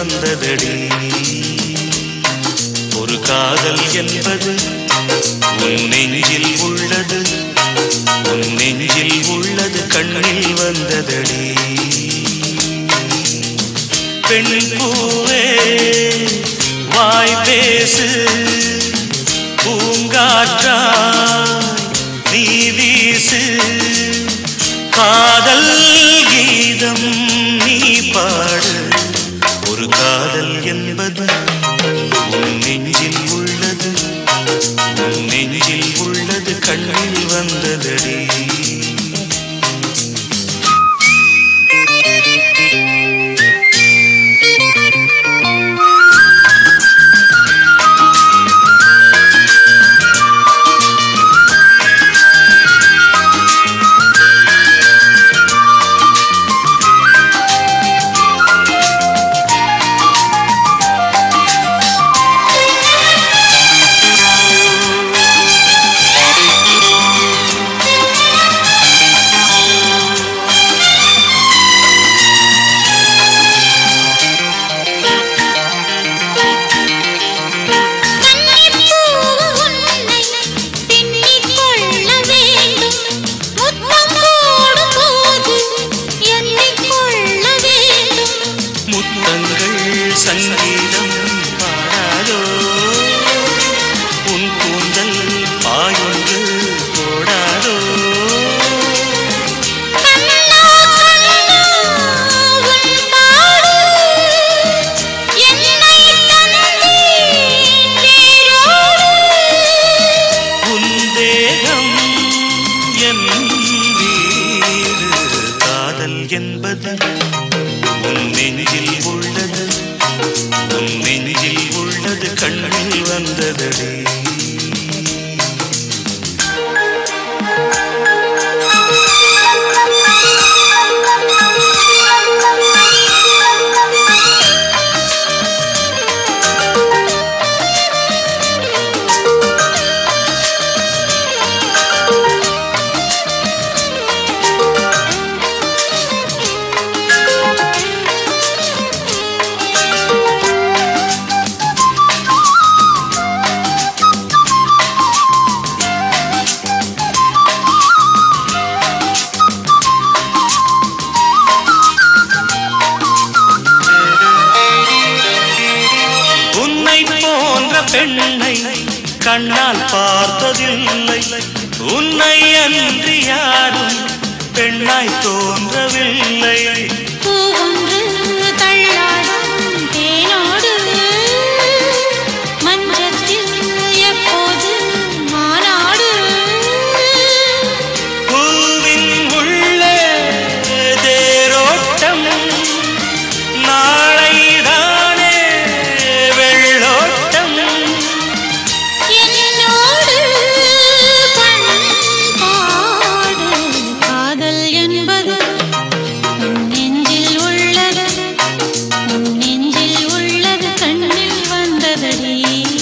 வந்ததடி ஒரு காதல் என்பது உன் நெஞ்சில் உள்ளது உன் நெஞ்சில் உள்ளது கண்ணில் வந்ததடி பெண் பூவே வாய் பேசு பூங்காற்றாய் நீ வீசு காதல் கீதம் நீ பாடு ஒரு காதல் என்பது உன் நெஞ்சில் உள்ளது உன் நெஞ்சில் உள்ளது கண்ணில் வந்ததடி கன்னிப்பூவு உன்னை பின்னிக் கொள்ள வேண்டும் முத்தம் போடும் போது எண்ணிக் கொள்ள வேண்டும் முத்தங்கள் சங்கீதம் பாடாதோ உன் கூந்தல் பாயொன்று போடாதோ கண்ணா கண்ணா உன் பாடு என்னை தந்தேன் வேரோடு உன் தேகம் என் வீடு காதல் என்பது உன் நெஞ்சில் உள்ளது உன் நெஞ்சில் உள்ளது கண்ணில் வந்ததடி உன்னை போன்ற பெண்ணை கண்ணால் பார்த்ததில்லை உன்னை அன்றி யாரும் பெண்ணாய் தோன்றவில்லை பூவொன்று தள்ளாடும் தேனோடு மஞ்சத்தில் எப்போது மாநாடு பூவின் உள்ளே தேரோட்டம் நாளைதானே வெள்ளோட்டம் என்னோடு பண்பாடு காதல் என்பது உன் நெஞ்சில் உள்ளது உன் நெஞ்சில் உள்ளது கண்ணில் வந்ததடி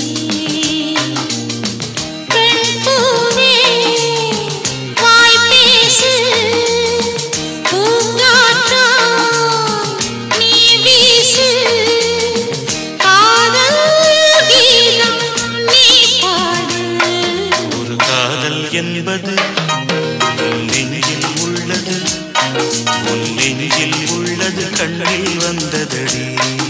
பெண் பூவே வாய் பேசு பூங்காற்றாய் நீ வீசு காதல் கீதம் நீ பாடு ஒரு காதல் என்பது உன் நெஞ்சில் உள்ளது உன் நெஞ்சில் உள்ளது கண்ணில் வந்ததடி